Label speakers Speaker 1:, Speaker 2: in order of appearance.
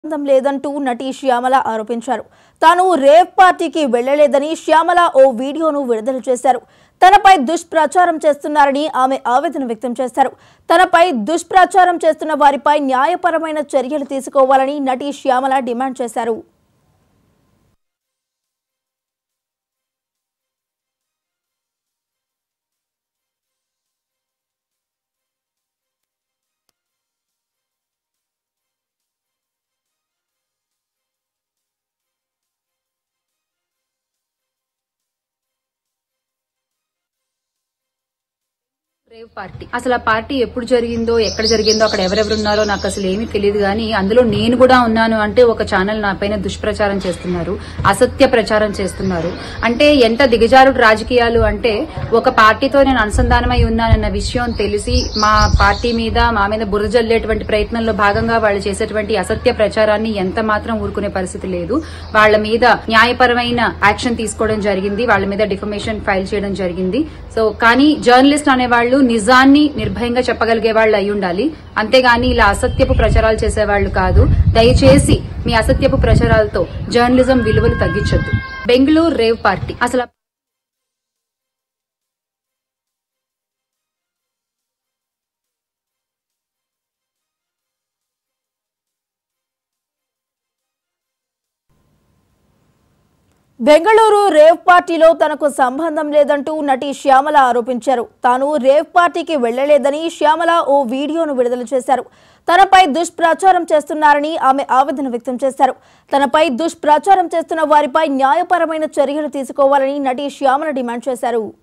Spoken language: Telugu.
Speaker 1: సంబంధం లేదంటూ నటి శ్యామల ఆరోపించారు తాను రేవ్ పార్టీకి వెళ్లలేదని శ్యామల ఓ వీడియోను విడుదల చేశారు తనపై దుష్ప్రచారం చేస్తున్నారని ఆమె ఆవేదన వ్యక్తం చేశారు తనపై దుష్ప్రచారం చేస్తున్న వారిపై న్యాయపరమైన చర్యలు తీసుకోవాలని నటి శ్యామల డిమాండ్ చేశారు
Speaker 2: రేవ్ పార్టీ అసలు ఆ పార్టీ ఎప్పుడు జరిగిందో ఎక్కడ జరిగిందో అక్కడ ఎవరెవరు ఉన్నారో నాకు అసలు ఏమీ తెలియదు కానీ అందులో నేను కూడా ఉన్నాను అంటే ఒక ఛానల్ నా పైన దుష్ప్రచారం చేస్తున్నారు అసత్య ప్రచారం చేస్తున్నారు అంటే ఎంత దిగజారుడు రాజకీయాలు అంటే ఒక పార్టీతో నేను అనుసంధానమై ఉన్నానన్న విషయం తెలిసి మా పార్టీ మీద మా మీద బురద జల్లేటువంటి ప్రయత్నంలో భాగంగా వాళ్ళు చేసేటువంటి అసత్య ప్రచారాన్ని ఎంత మాత్రం ఊరుకునే పరిస్థితి లేదు వాళ్ళ మీద న్యాయపరమైన యాక్షన్ తీసుకోవడం జరిగింది వాళ్ళ మీద డిఫర్మేషన్ ఫైల్ చేయడం జరిగింది సో కానీ జర్నలిస్ట్ అనేవాళ్ళు నిజాన్ని నిర్భయంగా చెప్పగలిగే వాళ్ళు అయి ఉండాలి అంతేగాని ఇలా అసత్యపు ప్రచారాలు చేసేవాళ్ళు కాదు దయచేసి మీ అసత్యపు ప్రచారాలతో జర్నలిజం విలువలు తగ్గించొద్దు బెంగళూరు రేవ్ పార్టీ అసలు ఆ
Speaker 1: బెంగళూరు రేవ్ పార్టీలో తనకు సంబంధం లేదంటూ నటి శ్యామల ఆరోపించారు తాను రేవ్ పార్టీకి వెళ్లలేదని శ్యామల ఓ వీడియోను విడుదల చేశారు తనపై దుష్ప్రచారం చేస్తున్నారని ఆమె ఆవేదన వ్యక్తం చేశారు తనపై దుష్ప్రచారం చేస్తున్న వారిపై న్యాయపరమైన చర్యలు తీసుకోవాలని నటి శ్యామల డిమాండ్ చేశారు